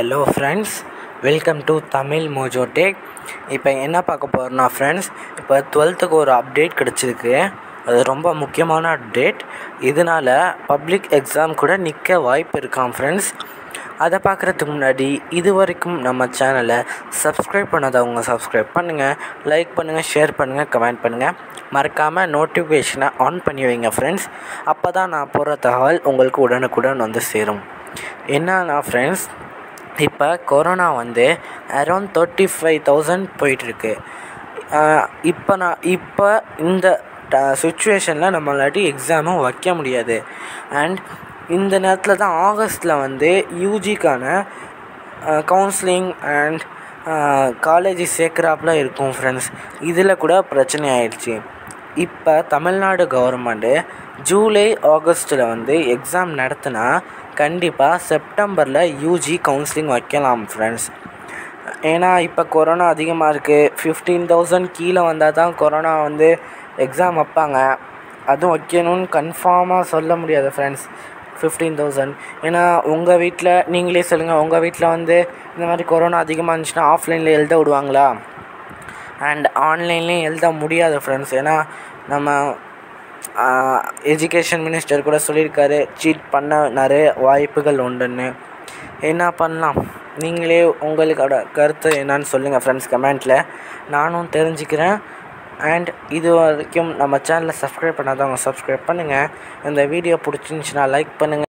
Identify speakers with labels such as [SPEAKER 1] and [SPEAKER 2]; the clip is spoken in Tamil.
[SPEAKER 1] hello friends welcome to Tamil Mojo tech இப்போ என்ன பார்க்க போகிறோம்னா ஃப்ரெண்ட்ஸ் இப்போ டுவெல்த்துக்கு ஒரு அப்டேட் கிடச்சிருக்கு அது ரொம்ப முக்கியமான அப்டேட் இதனால் பப்ளிக் எக்ஸாம் கூட நிற்க வாய்ப்பு இருக்காம் ஃப்ரெண்ட்ஸ் அதை பார்க்குறதுக்கு முன்னாடி இது வரைக்கும் நம்ம சேனலை சப்ஸ்கிரைப் பண்ணாதவங்க சப்ஸ்கிரைப் பண்ணுங்கள் லைக் பண்ணுங்கள் ஷேர் பண்ணுங்கள் கமெண்ட் பண்ணுங்கள் மறக்காமல் நோட்டிஃபிகேஷனை ஆன் பண்ணி வைங்க ஃப்ரெண்ட்ஸ் அப்போ தான் நான் போடுற தகவல் உங்களுக்கு உடனுக்குடன் வந்து சேரும் என்னன்னா ஃப்ரெண்ட்ஸ் இப்போ கொரோனா வந்து அரௌண்ட் தேர்ட்டி ஃபைவ் தௌசண்ட் போயிட்டுருக்கு இப்போ நான் இப்போ இந்த சுச்சுவேஷனில் நம்மளாட்டி எக்ஸாமும் வைக்க முடியாது அண்ட் இந்த நேரத்தில் தான் ஆகஸ்ட்டில் வந்து யூஜிக்கான கவுன்சிலிங் அண்ட் காலேஜ் சேர்க்குறாப்புல இருக்கும் ஃப்ரெண்ட்ஸ் இதில் கூட பிரச்சனை ஆயிடுச்சு இப்போ தமிழ்நாடு கவர்மெண்ட்டு ஜூலை ஆகஸ்ட்டில் வந்து எக்ஸாம் நடத்தினா கண்டிப்பாக செப்டம்பரில் யூஜி கவுன்சிலிங் வைக்கலாம் ஃப்ரெண்ட்ஸ் ஏன்னா இப்போ கொரோனா அதிகமாக இருக்குது ஃபிஃப்டீன் தௌசண்ட் கீழே வந்தால் தான் கொரோனா வந்து எக்ஸாம் வைப்பாங்க அதுவும் வைக்கணும்னு கன்ஃபார்மாக சொல்ல முடியாது ஃப்ரெண்ட்ஸ் ஃபிஃப்டீன் தௌசண்ட் ஏன்னா உங்கள் வீட்டில் நீங்களே சொல்லுங்கள் உங்கள் வீட்டில் வந்து இந்த மாதிரி கொரோனா அதிகமாக இருந்துச்சுன்னா ஆஃப்லைனில் எழுத விடுவாங்களா அண்ட் ஆன்லைன்லேயும் எழுத முடியாது ஃப்ரெண்ட்ஸ் ஏன்னா நம்ம எஜுகேஷன் மினிஸ்டர் கூட சொல்லியிருக்காரு சீட் பண்ண நிறைய வாய்ப்புகள் உண்டுன்னு என்ன பண்ணலாம் நீங்களே உங்களுக்கோட கருத்து என்னன்னு சொல்லுங்கள் ஃப்ரெண்ட்ஸ் கமெண்ட்டில் நானும் தெரிஞ்சுக்கிறேன் அண்ட் இது வரைக்கும் நம்ம சேனலை சப்ஸ்கிரைப் பண்ணாதவங்க சப்ஸ்கிரைப் பண்ணுங்கள் இந்த வீடியோ பிடிச்சிருந்துச்சின்னா லைக் பண்ணுங்கள்